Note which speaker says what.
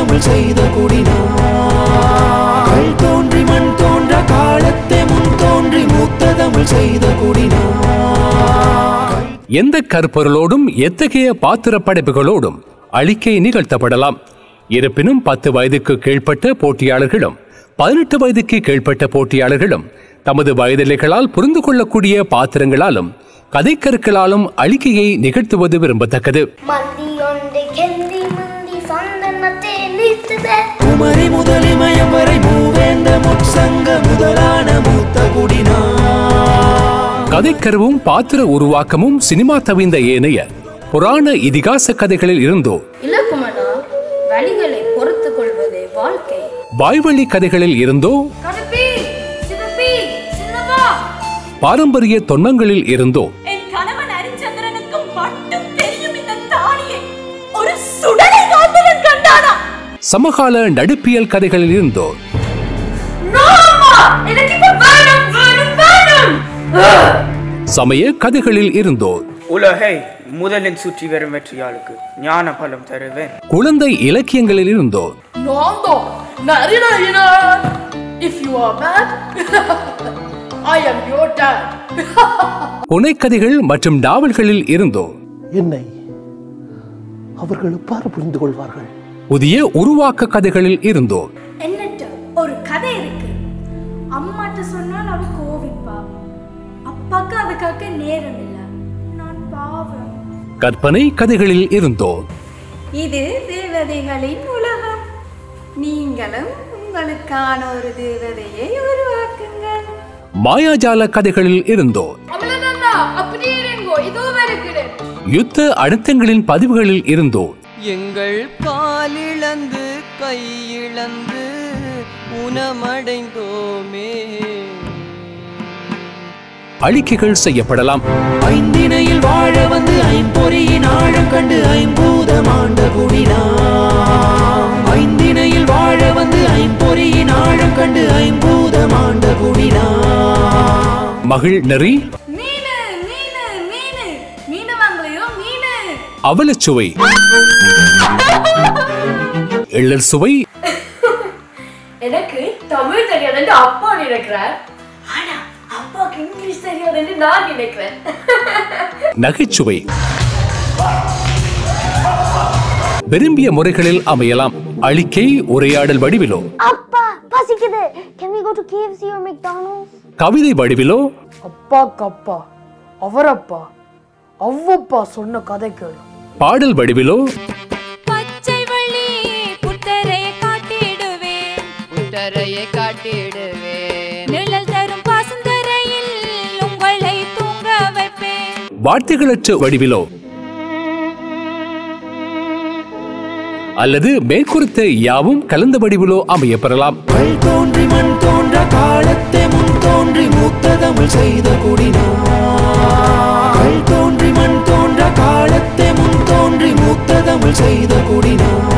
Speaker 1: தமிழ் செய்த குடினா கல் தோன்றி மண் தோன்ற காலத்தே முன் தோன்றி மூத்த தமிழ் செய்த குடினா
Speaker 2: எந்த கருப்பொருளோடும் எத்தகைய பாத்திர படைப்புகளோடும் அழிக்கை நிகழ்த்தப்படலாம் இருப்பினும் பத்து வயதுக்கு கீழ்ப்பட்ட போட்டியாளர்களும் பதினெட்டு வயதுக்கு கீழ்ப்பட்ட போட்டியாளர்களும் தமது வயதிலைகளால் புரிந்து கொள்ளக்கூடிய பாத்திரங்களாலும் கதைக்கருக்களாலும் அழிக்கையை நிகழ்த்துவது விரும்பத்தக்கது
Speaker 3: மந்தி ஒன்று கெந்தி முந்தி சந்தனத்தை நீத்துதே
Speaker 1: குமரி முதலிமயம் வரை மூவேந்த முற்சங்க முதலான மூத்த குடினா
Speaker 2: கதைக்கருவும் பாத்திர உருவாக்கமும் சினிமா தவிந்த ஏனைய புராண இதிகாச கதைகளில் இருந்தோ
Speaker 4: இலக்குமனா வழிகளை பொறுத்து கொள்வதே வாழ்க்கை
Speaker 2: வாய்வழி கதைகளில் இருந்தோ
Speaker 4: கடுப்பி சிவப்பி சின்னவா
Speaker 2: பாரம்பரிய தொன்மங்களில் இருந்தோ
Speaker 5: என் கணவன் ஹரிச்சந்திரனுக்கும் மட்டும் தெரியும் இந்த தாலியை ஒரு சுடலை காத்தவன் கண்டானா
Speaker 2: சமகால நடுப்பியல் கதைகளில் இருந்தோ
Speaker 5: No, அம்மா! எனக்கு இப்ப வேணும் வேணும் வேணும்
Speaker 2: சமய கதைகளில் இருந்தோ
Speaker 6: உலகை முதலில் சுற்றி வரும் வெற்றியாளுக்கு ஞான பலம் தருவேன்
Speaker 2: குழந்தை இலக்கியங்களில் இருந்தோ
Speaker 4: நான்தோ நரிநாயினார் if you are mad I am your dad
Speaker 2: புனைக்கதைகள் மற்றும் நாவல்களில் இருந்தோ
Speaker 7: என்னை அவர்கள் எவ்வாறு புரிந்து கொள்வார்கள்
Speaker 2: புதிய உருவாக்க கதைகளில் இருந்தோ
Speaker 5: என்னட்ட ஒரு கதை இருக்கு அம்மாட்ட சொன்னால் அவ கோவிப்பா அப்பாக்கு அதுக்காக நேரம் இல்ல நான் பாவம்
Speaker 2: கற்பனை கதைகளில் இருந்தோ
Speaker 5: இது தேவதைகளின் உலகம் நீங்களும் உங்களுக்கான ஒரு தேவதையை உருவாக்குங்கள்
Speaker 2: மாயாஜால கதைகளில் இருந்தோ
Speaker 4: அவ்வளவுதான்டா அப்படியே இருங்கோ இதோ வருகிறேன்
Speaker 2: யுத்த அழுத்தங்களின் பதிவுகளில் இருந்தோ
Speaker 8: எங்கள் காலிழந்து கையிழந்து உணமடைந்தோமே
Speaker 2: அழிக்கைகள் செய்யப்படலாம்
Speaker 1: ஐந்தினையில் வாழ வந்து ஐம்பொறியின் ஆழம் கண்டு ஐம்பூதம் ஆண்ட குடினா ஐந்தினையில் வாழ வந்து ஐம்பொறியின் ஆழம் கண்டு ஐம்பூதம் ஆண்ட குடினா
Speaker 2: மகிழ் நெறி
Speaker 5: மீனு மீனு மீனு மீனு வாங்கலையோ மீனு
Speaker 2: அவலச்சுவை எள்ளல் சுவை
Speaker 4: எனக்கு தமிழ் தெரியாதுன்னு அப்பா நினைக்கிறார் ஆனா அப்பாவுக்கு இங்கிலீஷ் தெரியாதுன்னு நான் நினைக்கிறேன்
Speaker 2: நகைச்சுவை விரும்பிய முறைகளில் அமையலாம் அழிக்கை உரையாடல் வடிவிலோ
Speaker 3: அப்பா பசிக்குது can we go to KFC or McDonald's
Speaker 2: கவிதை வடிவிலோ
Speaker 9: அப்பாக்கு அப்பா அவரப்பா அவ்வப்பா சொன்ன கதை கேளு
Speaker 2: பாடல் வடிவிலோ
Speaker 5: பச்சை வள்ளி புத்தரையை காட்டிடுவேன்
Speaker 8: புத்தரையை காட்டிடுவேன்
Speaker 5: நிழல் தரும் பாசந்தரையில் உங்களை தூங்க வைப்பேன்
Speaker 2: வார்த்தைகளற்ற வடிவிலோ அல்லது மேற்குறித்த யாவும் கலந்த வடிவிலோ அமையப்பெறலாம்
Speaker 1: கல் தோன்றி மண் தோன்ற காலத்தே முன் தோன்றி மூத்த தமிழ் செய்த குடினா கல் தோன்றி மண் தோன்ற காலத்தே முன் தோன்றி மூத்த தமிழ் செய்த குடினா